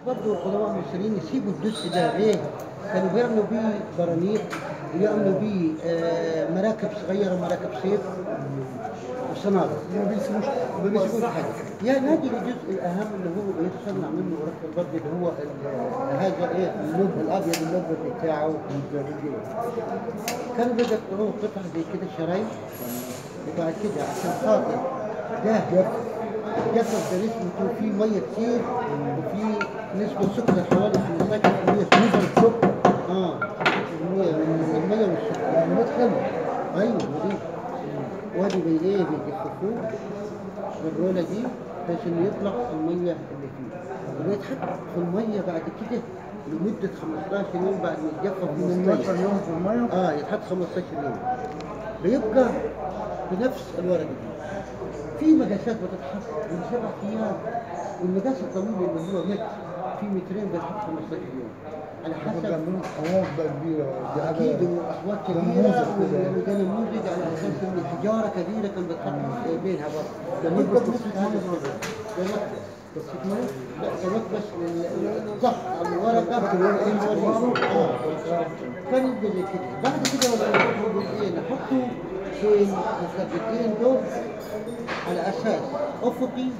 برضه القدماء المصريين يسيبوا الدس ده ليه؟ كانوا بيعملوا بيه براميل ويعملوا بيه آه، مراكب صغيره مراكب صيد وصناديق ما بيسيبوش ما بيسيبوش حاجه يعني نادي الجزء الاهم اللي هو يتصنع منه ورق البرد اللي هو ال- هذا ايه اللب الابيض اللب بتاعه كانوا بيقطعوه قطع زي كده شرايط وبعد كده عشان خاطر ده جفف ده نسبته فيه ميه كتير وفيه نسبه سكر حوالي 15% نسبة سكر اه المية المية والسكر يعني ما تخلي ايوه ودي وادي بي ايه بيجففوه بالرولة دي بحيث انه يطلع المية اللي فيه ويتحط في المية بعد كده لمدة 15 يوم بعد ما يتجفف من 15 المية يوم في الميه اه يتحط 15 يوم بيبقى بنفس الورقة دي في مقاسات بتتحط من سبع ايام والمقاس الطويل اللي هو متر في مترين بيتحط 15 يوم على حسب بيعملوا حواض بقى كبيرة دي حاجة اكيد واصوات ده كبيره نموذج كده. وده نموذج على اساس ان حجاره كبيره كان بتحط بينها برضه ده يبقى نسبة بنفس تسخين هذا مية. ده مكبس بس ميه لا ده مكبس لل- الضغط على الورقه آه. كان يبقى زي كده بعد كده ولا نحطه بالايه نحطه في المثبتين دول على اساس افقي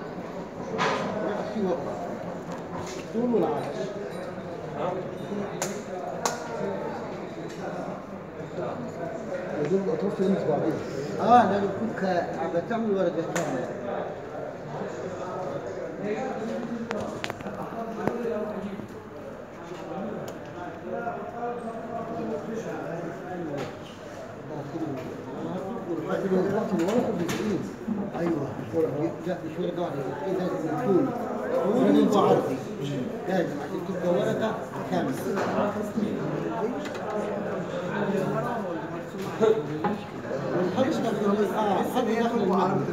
راسي وقف طول والعرض ودول الأطراف تلمس بعضيها اه لازم يكون ك- بتعمل ورقه كامله لكن الوقت الورقة بيزيد ايوه لا مش ورقه واحده بس لازم يكون طولي وعرضي لازم عشان تبقى ورقه كامله والحرف داخل اه حرف داخل المعنى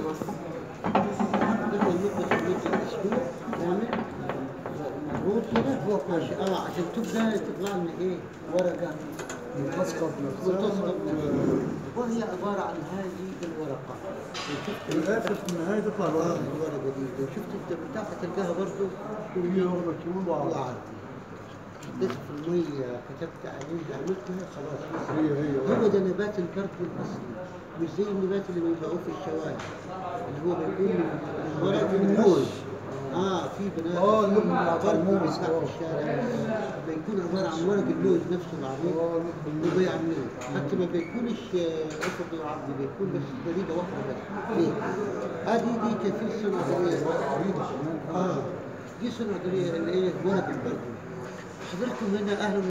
داخل النقطة في النص الأسلوب كامل مضغوط كده عشان اه عشان تبدا تطلع لنا ايه ورقه تسقط نفسها وتسقط وهي عباره عن هذه الورقه في الآخر في النهاية تطلع اه الورقة الورقه دي لو شفت انت بتاعها تلقاها برضه هي واخدة طول وعرض وعرض حطيت في الميه كتبت عليه عملتها خلاص هي هي هو ده نبات البرد الاصلي مش زي النبات اللي بيبيعوه في الشوارع اللي هو بيكون من ورق الموز اه في بنات آه، اللي بتاع برد الموز، بتاع آه. في الشارع بيكون عباره عن ورق اللوز نفسه العريض آه، وبيعملوه حتى ما بيكونش آه، افقي وعرضي بيكون بس طريقه واحده بس ليه؟ هذه دي كثير صناعيه عريضة كمان اه دي صناعيه اللي ايه ورق البرد حضرتكم هنا اهلا